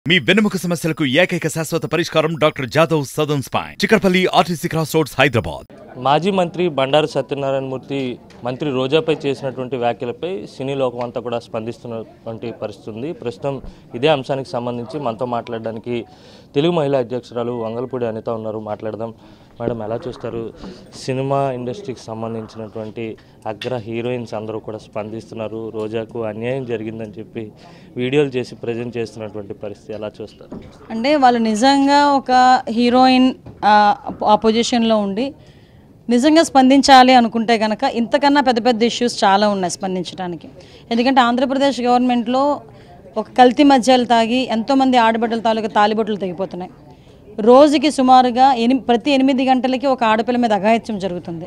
మీ వెన్నెముక సమస్యలకు ఏకైక శాశ్వత పరిష్కారం doctor Jadhav Sadan spine Chikkadpally RTC cross roads Hyderabad మాజీ మంత్రి బండారు సత్యనారాయణ మూర్తి మంత్రి రోజాపై చేసినటువంటి వ్యాఖ్యలపై సినీ లోకం అంతా కూడా స్పందిస్తున్నటువంటి పరిస్థితి ఉంది ప్రస్తుతం ఇదే అంశానికి సంబంధించి మనతో మాట్లాడడానికి తెలుగు మహిళా అధ్యక్షురాలు వంగలపూడి అనిత ఉన్నారు మాట్లాడదాం మేడం ఎలా చూస్తారు సినిమా ఇండస్ట్రీకి సంబంధించినటువంటి అగ్ర హీరోయిన్స్ అందరూ కూడా స్పందిస్తున్నారు రోజాకు అన్యాయం జరిగిందని చెప్పి వీడియోలు చేసి ప్రజెంట్ చేస్తున్నటువంటి పరిస్థితి ఎలా చూస్తారు అంటే వాళ్ళు నిజంగా ఒక హీరోయిన్ ఆ, ఆ పొజిషన్లో ఉండి నిజంగా స్పందించాలి అనుకుంటే కనుక ఇంతకన్నా పెద్ద పెద్ద ఇష్యూస్ చాలా ఉన్నాయి స్పందించడానికి ఎందుకంటే ఆంధ్రప్రదేశ్ గవర్నమెంట్లో ఒక కల్తీ మద్యాలు తాగి ఎంతోమంది ఆడబిడ్డల తాలూకా తాలిబొట్లు తెగిపోతున్నాయి రోజుకి సుమారుగా ఎని ప్రతి ఎనిమిది గంటలకి ఒక ఆడపిల్ల మీద అఘాయిత్యం జరుగుతుంది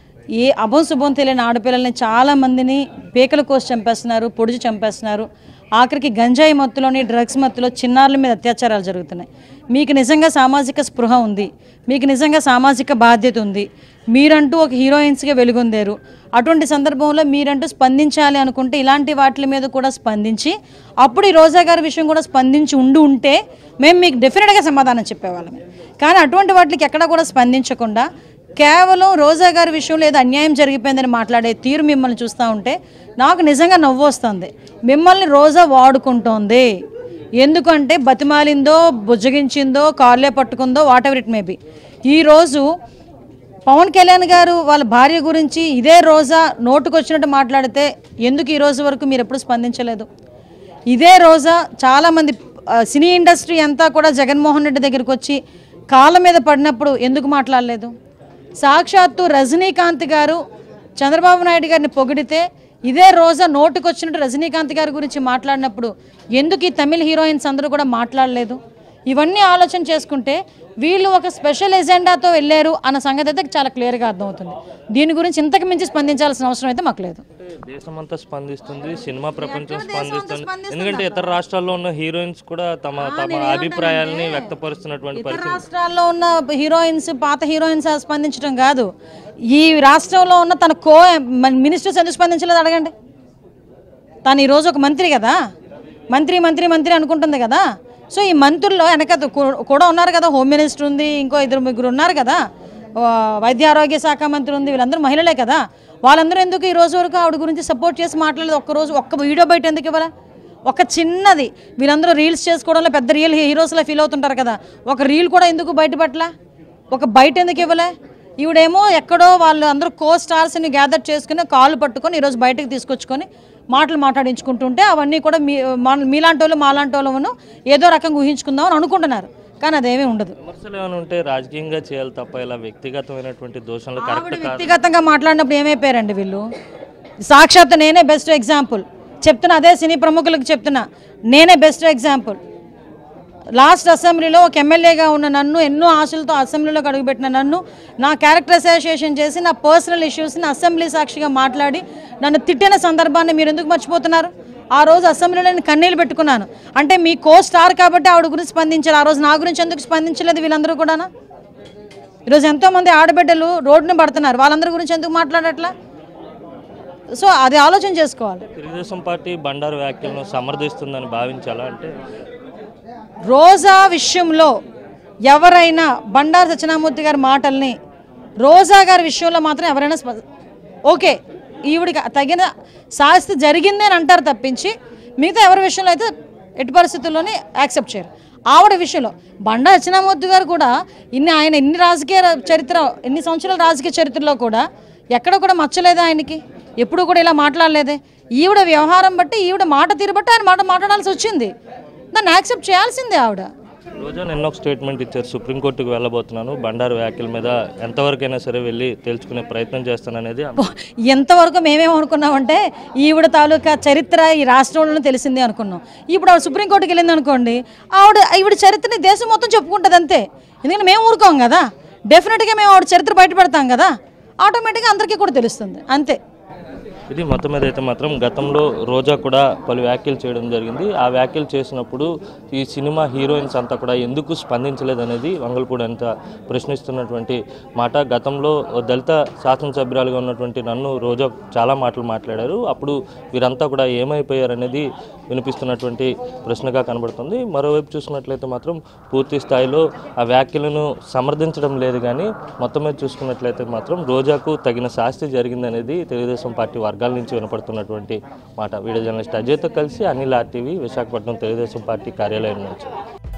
ఏ అభం శుభం తెలియని ఆడపిల్లల్ని చాలా మందిని పీకల కోసి చంపేస్తున్నారు పొడిచి చంపేస్తున్నారు ఆఖరికి గంజాయి మత్తులోని డ్రగ్స్ మత్తులో చిన్నారుల మీద అత్యాచారాలు జరుగుతున్నాయి మీకు నిజంగా సామాజిక స్పృహ ఉంది మీకు నిజంగా సామాజిక బాధ్యత ఉంది మీరంటూ ఒక హీరోయిన్స్గా వెలుగొందారు అటువంటి సందర్భంలో మీరంటూ స్పందించాలి అనుకుంటే ఇలాంటి వాటి మీద కూడా స్పందించి అప్పుడు ఈ రోజా గారి విషయం కూడా స్పందించి ఉండి ఉంటే మేము మీకు డెఫినెట్గా సమాధానం చెప్పేవాళ్ళం కానీ అటువంటి వాటికి ఎక్కడ కూడా స్పందించకుండా కేవలం రోజా గారి విషయంలో ఏదో అన్యాయం జరిగిపోయిందని మాట్లాడే తీరు మిమ్మల్ని చూస్తూ ఉంటే నాకు నిజంగా నవ్వు వస్తుంది మిమ్మల్ని రోజా వాడుకుంటోంది ఎందుకంటే బతిమాలిందో బుజ్జగించిందో కార్లే పట్టుకుందో whatever it may be ఈరోజు పవన్ కళ్యాణ్ గారు వాళ్ళ భార్య గురించి ఇదే రోజా నోటుకొచ్చినట్టు మాట్లాడితే ఎందుకు ఈ రోజు వరకు మీరు ఎప్పుడు స్పందించలేదు ఇదే రోజా చాలామంది ఆ, సినీ ఇండస్ట్రీ అంతా కూడా జగన్మోహన్ రెడ్డి దగ్గరికి వచ్చి కాళ్ళ మీద పడినప్పుడు ఎందుకు మాట్లాడలేదు సాక్షాత్తు రజనీకాంత్ గారు చంద్రబాబు నాయుడు గారిని పొగిడితే ఇదే రోజా నోటుకొచ్చినట్టు రజనీకాంత్ గారి గురించి మాట్లాడినప్పుడు ఎందుకు ఈ తమిళ హీరోయిన్స్ అందరూ కూడా మాట్లాడలేదు ఇవన్నీ ఆలోచన చేసుకుంటే వీళ్ళు ఒక స్పెషల్ ఎజెండాతో వెళ్ళారు అన్న సంగతి అయితే చాలా క్లియర్గా అర్థమవుతుంది దీని గురించి ఇంతకు మించి స్పందించాల్సిన అవసరం అయితే మాకు లేదు అంటే దేశమంతా స్పందిస్తుంది సినిమా ప్రపంచం స్పందిస్తుంది ఎందుకంటే ఇతర రాష్ట్రాల్లో ఉన్న హీరోయిన్స్ కూడా తమ తమ అభిప్రాయాల్ని వ్యక్తపరుస్తున్నటువంటి ఇతర పరిస్థితి రాష్ట్రాల్లో ఉన్న హీరోయిన్స్ పాత హీరోయిన్స్ స్పందించడం కాదు ఈ రాష్ట్రంలో ఉన్న తన కో మినిస్టర్స్ ఎందుకు స్పందించలేదు అడగండి తను ఈరోజు ఒక మంత్రి కదా మంత్రి మంత్రి మంత్రి అనుకుంటుంది కదా సో ఈ మంత్రుల్లో వెనక కూ- కూడా ఉన్నారు కదా హోమ్ మినిస్టర్ ఉంది ఇంకో ఇద్దరు ముగ్గురు ఉన్నారు కదా ఆ, వైద్య ఆరోగ్య శాఖ మంత్రి ఉంది వీళ్ళందరూ మహిళలే కదా వాళ్ళందరూ ఎందుకు ఈ రోజు వరకు ఆవిడ గురించి సపోర్ట్ చేసి మాట్లాడలేదు ఒక్క రోజు ఒక్క వీడియో బయట ఎందుకు ఇవ్వాలా ఒక చిన్నది వీళ్ళందరూ రీల్స్ చేసుకోవడంలో పెద్ద రియల్ హీరోస్లా ఫీల్ అవుతుంటారు కదా ఒక రీల్ కూడా ఎందుకు బయటపట్ల ఒక బయట ఎందుకు ఇవ్వలే ఈవిడేమో ఎక్కడో వాళ్ళు అందరూ కో స్టార్స్ని గ్యాదర్ చేసుకుని కాళ్ళు పట్టుకొని ఈరోజు బయటకు తీసుకొచ్చుకొని మాటలు మాట్లాడించుకుంటుంటే అవన్నీ కూడా మీ మన- మీలాంటి వాళ్ళు మాలాంటి వాళ్ళను ఏదో రకంగా ఊహించుకుందాం అని అనుకుంటున్నారు కానీ అదేమీ ఉండదు విమర్శలు ఏమైనా ఉంటే రాజకీయంగా చేయాలి తప్ప ఇలా వ్యక్తిగతమైనటువంటి దోషణలు ఆవిడ కరెక్ట్ కాదు వ్యక్తిగతంగా మాట్లాడినప్పుడు ఏమైపోయారండి వీళ్ళు సాక్షాత్ నేనే బెస్ట్ ఎగ్జాంపుల్ చెప్తున్నా అదే సినీ ప్రముఖులకు చెప్తున్నా నేనే బెస్ట్ ఎగ్జాంపుల్ లాస్ట్ అసెంబ్లీలో ఒక ఎమ్మెల్యేగా ఉన్న నన్ను ఎన్నో ఆశలతో అసెంబ్లీలోకి అడుగుపెట్టిన నన్ను నా క్యారెక్టర్ అసోసియేషన్ చేసి నా పర్సనల్ ఇష్యూస్ని అసెంబ్లీ సాక్షిగా మాట్లాడి నన్ను తిట్టిన సందర్భాన్ని మీరు ఎందుకు మర్చిపోతున్నారు ఆ రోజు అసెంబ్లీలో నేను కన్నీళ్ళు పెట్టుకున్నాను అంటే మీ కో స్టార్ కాబట్టి ఆవిడ గురించి స్పందించారు ఆ రోజు నా గురించి ఎందుకు స్పందించలేదు వీళ్ళందరూ కూడానా ఈరోజు ఎంతోమంది ఆడబిడ్డలు రోడ్డున పడుతున్నారు వాళ్ళందరి గురించి ఎందుకు మాట్లాడట్లా సో అది ఆలోచన చేసుకోవాలి తెలుగుదేశం పార్టీ బండారు వ్యాఖ్యలను సమర్థిస్తుందని భావించాలా అంటే రోజా విషయంలో ఎవరైనా బండారు సత్యనామూర్తి గారి మాటల్ని రోజా గారి విషయంలో మాత్రం ఎవరైనా స్ప- ఓకే ఈవిడికి తగిన శాస్తి జరిగింది అని అంటారు తప్పించి మిగతా ఎవరి విషయంలో అయితే ఎట్టి పరిస్థితుల్లోనే యాక్సెప్ట్ చేయరు ఆవిడ విషయంలో బండా సత్యనామూర్తి గారు కూడా ఇన్ని ఆయన ఎన్ని రాజకీయ ర- చరిత్ర ఎన్ని సంవత్సరాల రాజకీయ చరిత్రలో కూడా ఎక్కడ కూడా మచ్చలేదా ఆయనకి ఎప్పుడు కూడా ఇలా మాట్లాడలేదే ఈవిడ వ్యవహారం బట్టి ఈవిడ మాట తీరు బట్టి ఆయన మాట మాట్లాడాల్సి వచ్చింది దాన్ని యాక్సెప్ట్ చేయాల్సిందే ఆవిడ రోజా నిన్న ఒక స్టేట్మెంట్ ఇచ్చారు సుప్రీంకోర్టుకు వెళ్ళబోతున్నాను బండారు వ్యాఖ్యల మీద ఎంతవరకైనా సరే వెళ్ళి తేల్చుకునే ప్రయత్నం చేస్తాననేది ఆమె. ఎంతవరకు మేమేం అనుకున్నామంటే ఈవిడ తాలూకా చరిత్ర ఈ రాష్ట్రంలోనే తెలిసింది అనుకున్నాం ఇప్పుడు ఆవిడ సుప్రీంకోర్టుకి వెళ్ళింది అనుకోండి ఆవిడ ఈవిడ చరిత్రని దేశం మొత్తం చెప్పుకుంటుంది అంతే ఎందుకంటే మేము ఊరుకోం కదా డెఫినెట్గా మేము ఆవిడ చరిత్ర బయట పెడతాం కదా ఆటోమేటిక్గా అందరికీ కూడా తెలుస్తుంది అంతే ఇది మొత్తం మీద అయితే మాత్రం గతంలో రోజా కూడా పలు వ్యాఖ్యలు చేయడం జరిగింది ఆ వ్యాఖ్యలు చేసినప్పుడు ఈ సినిమా హీరోయిన్స్ అంతా కూడా ఎందుకు స్పందించలేదనేది వంగల్పూడి అంతా ప్రశ్నిస్తున్నటువంటి మాట గతంలో దళిత శాసనసభ్యురాలుగా ఉన్నటువంటి నన్ను రోజా చాలా మాటలు మాట్లాడారు అప్పుడు వీరంతా కూడా ఏమైపోయారనేది వినిపిస్తున్నటువంటి ప్రశ్నగా కనబడుతుంది మరోవైపు చూసుకున్నట్లయితే మాత్రం పూర్తి స్థాయిలో ఆ వ్యాఖ్యలను సమర్థించడం లేదు కానీ మొత్తం మీద చూసుకున్నట్లయితే మాత్రం రోజాకు తగిన శాస్తి జరిగిందనేది తెలుగుదేశం పార్టీ వర్గాల నుంచి వినపడుతున్నటువంటి మాట వీడియో జర్నలిస్ట్ అజయ్తో కలిసి అనిల్ ఆర్టీవీ విశాఖపట్నం తెలుగుదేశం పార్టీ కార్యాలయం నుంచి